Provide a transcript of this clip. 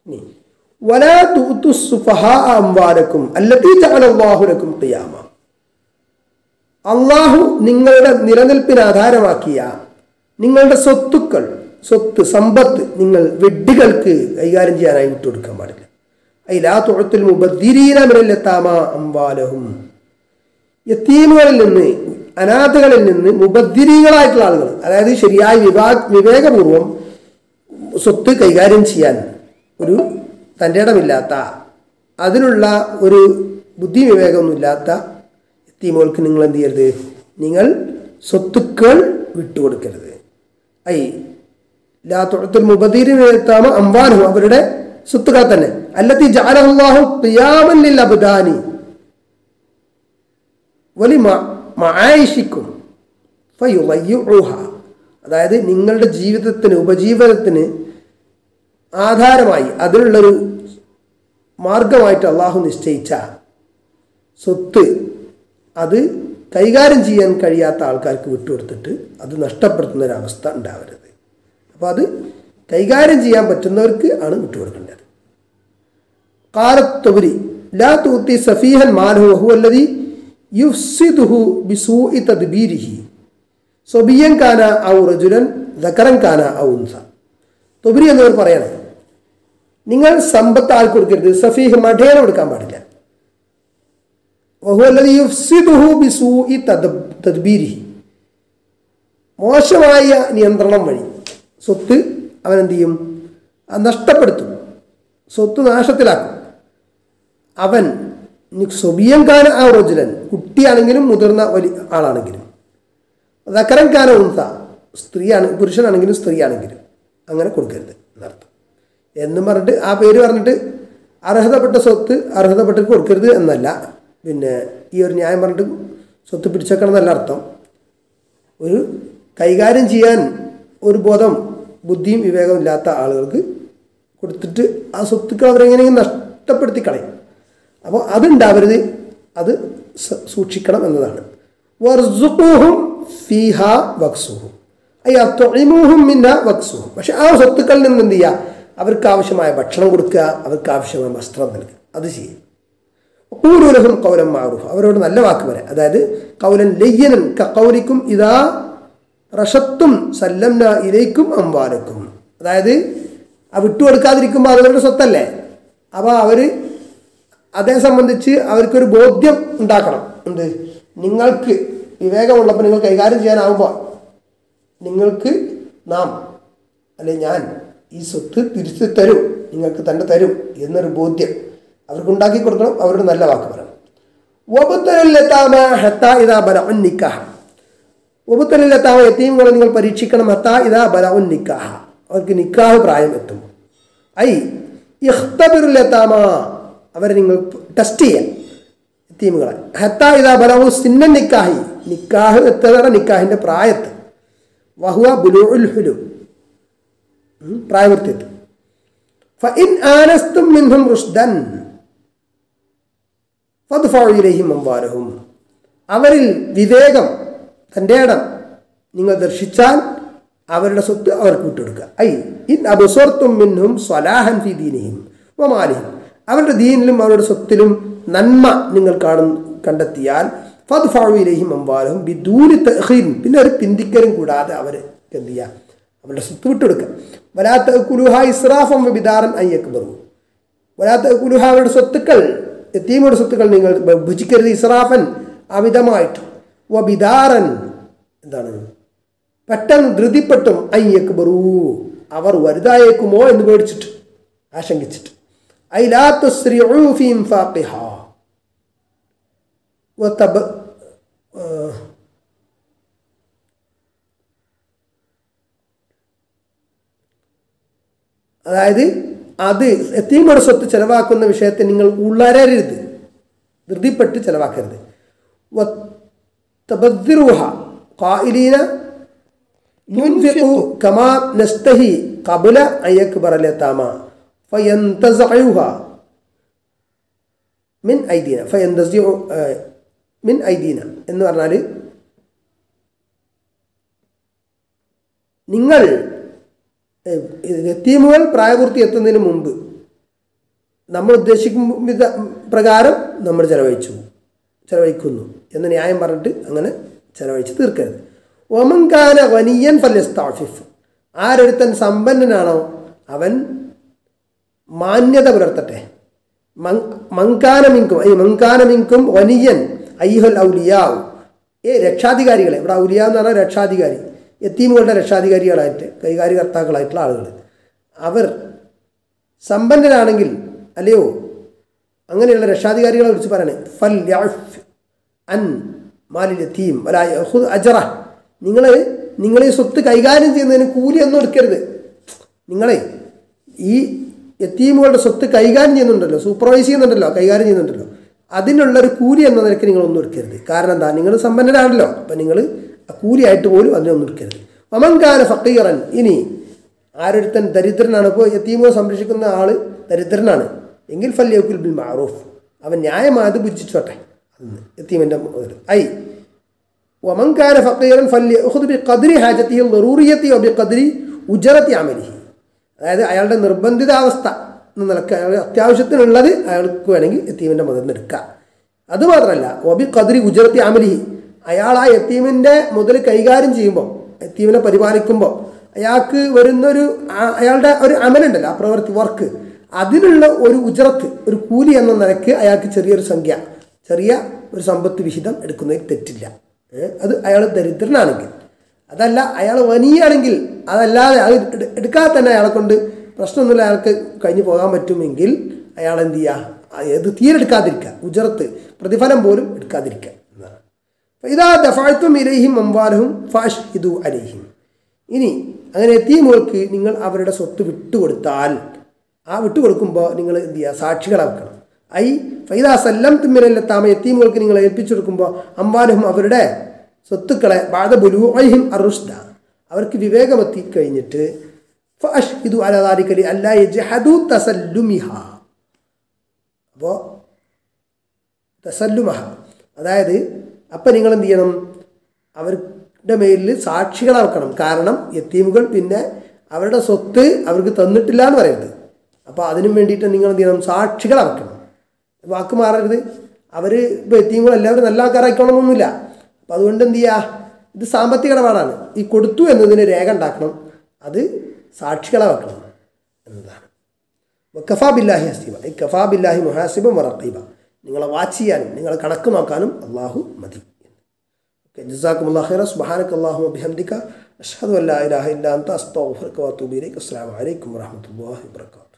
ഇനി വലാ തൂത്തു സുഫഹാ അംവാലക്കും അല്ലത്തീ ജഅലല്ലാഹു ഖിയാമ അള്ളാഹു നിങ്ങളുടെ നിലനിൽപ്പിന് ആധാരമാക്കിയ നിങ്ങളുടെ സ്വത്തുക്കൾ സ്വത്ത് സമ്പത്ത് നിങ്ങൾ വെഡ്ഡികൾക്ക് കൈകാര്യം ചെയ്യാനായി വിട്ടുകൊടുക്കാൻ പാടില്ല അയിലാ തുഴത്തിൽ മുബദ്ദിരീനമില്ലെത്താമ അംവാലഹും യത്തീമുകളിൽ നിന്ന് അനാഥകളിൽ നിന്ന് മുബദ്ദിരീകളായിട്ടുള്ള ആളുകൾ അതായത് ശരിയായ വിവാ വിവേകപൂർവം സ്വത്ത് കൈകാര്യം ചെയ്യാൻ ഒരു തൻ്റെ ഇടമില്ലാത്ത അതിനുള്ള ഒരു ബുദ്ധി വിവേകമൊന്നുമില്ലാത്ത എത്തീമുകൾക്ക് നിങ്ങൾ എന്ത് ചെയ്യരുത് നിങ്ങൾ സ്വത്തുക്കൾ വിട്ടുകൊടുക്കരുത് ഐ ലാ തുഴത്തുൽ മുബദീരിനെത്താമ അംവാനും അവരുടെ സ്വത്തുക്കൾ തന്നെ അല്ലത്തി ജാലഹുല്ലാഹു ഖിയാമൻ അബ്ദാനി വലി മആയിഷിക്കും ഫയുളയ്യുഹ അതായത് നിങ്ങളുടെ ജീവിതത്തിന് ഉപജീവനത്തിന് ആധാരമായി അതിനുള്ളൊരു മാർഗമായിട്ട് അള്ളാഹു നിശ്ചയിച്ച സ്വത്ത് അത് കൈകാര്യം ചെയ്യാൻ കഴിയാത്ത ആൾക്കാർക്ക് വിട്ടുകൊടുത്തിട്ട് അത് നഷ്ടപ്പെടുത്തുന്ന ഒരവസ്ഥ ഉണ്ടാവരുത് അപ്പോൾ അത് കൈകാര്യം ചെയ്യാൻ പറ്റുന്നവർക്ക് ആണ് വിട്ടുകൊടുക്കേണ്ടത് കാലത്തൊബരി ലാ തൂത്തി സഫീഹൻ മാലഹു വഹുവല്ലതി യുഫ്സിദുഹു ബിസൂഇ തദ്ബീരിഹി സ്വബിയൻ കാന ഔ റജുലൻ ദക്കറൻ കാന ഔ ഉൻസ തൊബരി എന്നവർ പറയണം നിങ്ങൾ സമ്പത്ത് ആൾ കൊടുക്കരുത് സഫീഹ് മഠേന കൊടുക്കാൻ പാടില്ല വഹുവല്ലതി യുഫ്സിദുഹു ബിസൂഇ തദ് തദ്ബീരിഹി മോശമായ നിയന്ത്രണം വഴി സ്വത്ത് അവൻ എന്ത് ചെയ്യും അത് നഷ്ടപ്പെടുത്തും സ്വത്ത് നാശത്തിലാക്കും അവൻ സ്വബിയം കാന ആ റോജുലൻ കുട്ടിയാണെങ്കിലും മുതിർന്ന വലിയ ആളാണെങ്കിലും ദക്കരൻ കാന ഉൻസ സ്ത്രീയാണ് പുരുഷനാണെങ്കിലും സ്ത്രീയാണെങ്കിലും അങ്ങനെ കൊടുക്കരുത് എന്നർത്ഥം എന്നും പറഞ്ഞിട്ട് ആ പേര് പറഞ്ഞിട്ട് അർഹതപ്പെട്ട സ്വത്ത് അർഹതപ്പെട്ടവർക്ക് കൊടുക്കരുത് എന്നല്ല പിന്നെ ഈ ഒരു ന്യായം പറഞ്ഞിട്ട് സ്വത്ത് പിടിച്ചേക്കണം എന്നല്ല അർത്ഥം ഒരു കൈകാര്യം ചെയ്യാൻ ഒരു ബോധം ബുദ്ധിയും വിവേകവും ഇല്ലാത്ത ആളുകൾക്ക് കൊടുത്തിട്ട് ആ സ്വത്തുക്കൾ അവരെങ്ങനെയെങ്കിലും നഷ്ടപ്പെടുത്തി കളയും അപ്പോൾ അതുണ്ടാവരുത് അത് സ- സൂക്ഷിക്കണം എന്നതാണ് വർസുഖൂഹും ഫീഹ വക്സുഹും അയ്യ തൊഴിമൂഹും മിന്ന വക്സുഹും പക്ഷെ ആ സ്വത്തുക്കളിൽ നിന്ന് എന്ത് ചെയ്യുക അവർക്ക് ആവശ്യമായ ഭക്ഷണം കൊടുക്കുക അവർക്ക് ആവശ്യമായ വസ്ത്രം നൽകുക അത് ചെയ്യും കൂലൂലഹും കൗലം മാറൂഫ് അവരോട് നല്ല വാക്ക് വരെ അതായത് കൗലൻ ലയ്യനൻ കൗലിക്കും ഇതാ റഷത്തും സല്ലംന ഇലൈക്കും അമ്പാലക്കും അതായത് ആ വിട്ടുകൊടുക്കാതിരിക്കുമ്പോൾ അത് അവരുടെ സ്വത്തല്ലേ അപ്പോൾ അവർ അതേ സംബന്ധിച്ച് അവർക്കൊരു ബോധ്യം ഉണ്ടാക്കണം എന്ത് നിങ്ങൾക്ക് വിവേകമുള്ളപ്പോൾ നിങ്ങൾ കൈകാര്യം ചെയ്യാനാവുമ്പോൾ നിങ്ങൾക്ക് നാം അല്ലെ ഞാൻ ഈ സ്വത്ത് തിരിച്ചു തരും നിങ്ങൾക്ക് തന്നെ തരും എന്നൊരു ബോധ്യം അവർക്ക് ഉണ്ടാക്കി കൊടുക്കണം അവരോട് നല്ല വാക്ക് പറയണം വബുത്തലിലെത്താമ ഹത്താ ഇതാ ബല നിക്കാഹ വബുത്തലിലെത്താമ എത്തിയുങ്ങളെ നിങ്ങൾ പരീക്ഷിക്കണം ഹത്താ ഇതാ ബല നിക്കാഹ അവർക്ക് നിക്കാഹ് പ്രായം എത്തും ഐ ഇഖ്തബിറുലെത്താമ അവരെ നിങ്ങൾ ടെസ്റ്റ് ചെയ്യാൻ എത്തീമുകളെ ഹത്താ ഇതാ ബലവു സിന്ന നിക്കാഹി നിക്കാഹ് എത്തുന്ന നിക്കാഹിൻ്റെ പ്രായത്ത് വഹുവ ബുലുഉൽ ഹുലും ഉം, പ്രായപൂർത്തിയെത്തും ഫഇൻ ആനസ്തും മിൻഹും റുഷ്ദൻ ഫദ്ഫഉ ഇലൈഹിം അംവാലഹും അവരിൽ വിവേകം തൻ്റെ ഇടം നിങ്ങൾ ദർശിച്ചാൽ അവരുടെ സ്വത്ത് അവർക്ക് വിട്ടുകൊടുക്കുക ഐ ഇൻ അബുസ്വർത്തും മിൻഹും സ്വലാഹൻ ഫി ദീനിഹിം വമാലിഹിം അവരുടെ ദീനിലും അവരുടെ സ്വത്തിലും നന്മ നിങ്ങൾ കാണും കണ്ടെത്തിയാൽ ഫദ്ഫഉ ഇലൈഹിം അംവാലഹും ബിദൂനി തഖീൻ പിന്നെ ഒരു പിന്തിക്കലും കൂടാതെ അവർ എന്ത് ചെയ്യുക അവരുടെ സ്വത്ത് വിട്ടുകൊടുക്കുക വലാത്ത കുലുഹ ഇസ്രാഫം ബിദാറൻ അയ്യക്ബറു വലാത്ത കുലുഹ അവരുടെ സ്വത്തുക്കൾ എത്തീമയുടെ സ്വത്തുക്കൾ നിങ്ങൾ ഭുജിക്കരുത് ഇസ്രാഫൻ അമിതമായിട്ട് വ ബിദാറൻ എന്താണ് പെട്ടെന്ന് ധൃതിപ്പെട്ടും അയ്യക്ബറു അവർ വലുതായേക്കുമോ എന്ന് പേടിച്ചിട്ട് ആശങ്കിച്ചിട്ട് ഐ ലാ തുസ്രിഉ ഫീ ഇൻഫാഖിഹ വതബ അതായത് അത് എത്തീമയുടെ സ്വത്ത് ചെലവാക്കുന്ന വിഷയത്തെ നിങ്ങൾ ഉളരരുത് ധൃതിപ്പെട്ട് ചെലവാക്കരുത് വത്തബദ്ദിറുഹ ഖായിലീന യുൻഫിഖു കമാ നസ്തഹി ഖബല അയ്യക്ബറ ലതാമ ഫയന്തസഉഹ മിൻ ഐദീന ഫയന്തസിഉ മിൻ ഐദീന എന്ന് പറഞ്ഞാൽ നിങ്ങൾ എത്തീമുകൾ പ്രായപൂർത്തി എത്തുന്നതിന് മുമ്പ് നമ്മൾ ഉദ്ദേശിക്കും വിധ പ്രകാരം നമ്മൾ ചെലവഴിച്ചു ചെലവഴിക്കുന്നു എന്ന് ന്യായം പറഞ്ഞിട്ട് അങ്ങനെ ചെലവഴിച്ച് തീർക്കരുത് ഒമങ്കാന വനിയൻ ഫല്യസ്താഫിഫ് ആരൊരുത്തൻ സമ്പന്നനാണോ അവൻ മാന്യത പുലർത്തട്ടെ മങ്- മങ്കാനമിങ്കും ഈ മങ്കാനമിങ്കും വനിയൻ ഐഹുൽ ഔലിയാവ് ഏ രക്ഷാധികാരികളെ ഇവിടെ ഔലിയ എന്ന് പറഞ്ഞാൽ രക്ഷാധികാരി എത്തീമുകളുടെ രക്ഷാധികാരികളായിട്ട് കൈകാര്യകർത്താക്കളായിട്ടുള്ള ആളുകൾ അവർ സമ്പന്നരാണെങ്കിൽ അല്ലയോ അങ്ങനെയുള്ള രക്ഷാധികാരികളെ കുറിച്ച് പറയണേ ഫൽ യഅഫ് അൻ മാലിൽ യതീം വലാ യഖുദ് അജറ നിങ്ങൾ നിങ്ങൾ ഈ സ്വത്ത് കൈകാര്യം ചെയ്യുന്നതിന് കൂലിയൊന്നും എടുക്കരുത് നിങ്ങളെ ഈ എത്തീമുകളുടെ സ്വത്ത് കൈകാര്യം ചെയ്യുന്നുണ്ടല്ലോ സൂപ്പർവൈസ് ചെയ്യുന്നുണ്ടല്ലോ കൈകാര്യം ചെയ്യുന്നുണ്ടല്ലോ അതിനുള്ളൊരു കൂലി എന്ന നിലയ്ക്ക് നിങ്ങളൊന്നും എടുക്കരുത് കാരണം എന്താ നിങ്ങൾ സമ്പന്നരാണല്ലോ അപ്പം നിങ്ങൾ കൂലിയായിട്ട് പോലും അതിനൊന്നും എടുക്കരുത് മമങ്കാന ഫക്കീറൻ ഇനി ആരൊരുത്തൻ ദരിദ്രനാണ് ഇപ്പോൾ യത്തീമുകൾ സംരക്ഷിക്കുന്ന ആൾ ദരിദ്രനാണ് എങ്കിൽ ഫല്യക്കുൽ ബിൽ മാറൂഫ് അവൻ ന്യായമായത് ഭുജിച്ചോട്ടെ അതെന്ന് യത്തീമിൻ്റെ മുതൽ ഐ ومن كان فقيرا فليأخذ بقدر حاجته الضرورية وبقدر أجرة عمله അതായത് അയാളുടെ നിർബന്ധിതാവസ്ഥ എന്ന നിലക്ക് അയാൾ അത്യാവശ്യത്തിനുള്ളത് അയാൾക്ക് വേണമെങ്കിൽ എത്തീമിൻ്റെ മുതൽ നിന്ന് എടുക്കാം അതുമാത്രമല്ല ഒബി കതിരി ഗുജറത്തി അമലിഹി അയാൾ ആ എത്തീമിൻ്റെ മുതൽ കൈകാര്യം ചെയ്യുമ്പോൾ എത്തീമിനെ പരിപാലിക്കുമ്പോൾ അയാൾക്ക് വരുന്നൊരു ആ- അയാളുടെ ഒരു അമലുണ്ടല്ലോ ആ പ്രവൃത്തി വർക്ക് അതിനുള്ള ഒരു ഉജറത്ത് ഒരു കൂലി എന്ന നിലക്ക് അയാൾക്ക് ചെറിയൊരു സംഖ്യ ചെറിയ ഒരു സമ്പത്ത് വിഹിതം എടുക്കുന്നതിൽ തെറ്റില്ല ഏ? അത് അയാൾ ദരിദ്രനാണെങ്കിൽ അതല്ല അയാൾ വനിയാണെങ്കിൽ അതല്ലാതെ അത് എടു- എടുക്കാതെ തന്നെ അയാളെ കൊണ്ട് പ്രശ്നമൊന്നുമില്ല അയാൾക്ക് കഴിഞ്ഞു പോകാൻ പറ്റുമെങ്കിൽ അയാൾ എന്ത് ചെയ്യുക ഏത് തീരെടുക്കാതിരിക്കുക ഉജറത്ത് പ്രതിഫലം പോലും എടുക്കാതിരിക്കുക എന്നാണ് ഇതാ ദഫാഴ്ത്തും ഇലഹിം അമ്പാലഹും ഫാഷ് ഇതു അലഹിം ഇനി അങ്ങനെ എത്തീമുകൾക്ക് നിങ്ങൾ അവരുടെ സ്വത്ത് വിട്ടുകൊടുത്താൽ ആ വിട്ടുകൊടുക്കുമ്പോൾ നിങ്ങൾ എന്ത് ചെയ്യുക സാക്ഷികളാക്കണം ഐ ഫൈദ സല്ലം തിമ്മിലെത്താമ എത്തീമുകൾക്ക് നിങ്ങൾ ഏൽപ്പിച്ചു കൊടുക്കുമ്പോൾ അമ്പാലഹും അവരുടെ സ്വത്തുക്കളെ ബാധ ബുലുഹിം അറുഷ്ദ അവർക്ക് വിവേകമെത്തി കഴിഞ്ഞിട്ട് ഫഷ് ഇതു അലതാരിക്കലി അല്ല യജ്ഹദു തസല്ലുമിഹ അപ്പോൾ തസല്ലുമഹ അതായത് അപ്പം നിങ്ങൾ എന്ത് ചെയ്യണം അവരുടെ മേലിൽ സാക്ഷികളാക്കണം കാരണം യത്തീമുകൾ പിന്നെ അവരുടെ സ്വത്ത് അവർക്ക് തന്നിട്ടില്ല എന്ന് പറയരുത് അപ്പോൾ അതിനും വേണ്ടിയിട്ട് നിങ്ങൾ എന്ത് ചെയ്യണം സാക്ഷികളാക്കണം വാക്ക് മാറരുത് അവർ ഇപ്പോൾ എത്തീമുകൾ എല്ലാവരും നല്ല ആൾക്കാരായിക്കണമെന്നൊന്നുമില്ല അപ്പോൾ അതുകൊണ്ട് എന്ത് ചെയ്യുക ഇത് സാമ്പത്തിക ഇടപാടാണ് ഈ കൊടുത്തു എന്നതിന് രേഖ ഉണ്ടാക്കണം അത് സാക്ഷികളെ വെക്കണം എന്നതാണ് കഫാ ബില്ലാഹി ഹസീബ ഈ കഫാ ബില്ലാഹി മുഹാസിബ മറക്കീബ നിങ്ങളെ വാച്ച് ചെയ്യാനും നിങ്ങളെ കണക്ക് നോക്കാനും അള്ളാഹു മതി ജസാക്കും അള്ളാഹ് ഖൈറ സുബ്ഹാനക അല്ലാഹുമ്മ ബിഹംദിക അഷ്ഹദു അല്ലാ ഇലാഹ ഇല്ലാ അൻത അസ്തഗ്ഫിറുക വഅതൂബു ഇലൈക് അസ്സലാമു അലൈക്കും വറഹ്മത്തുള്ളാഹി വബറകാതുഹു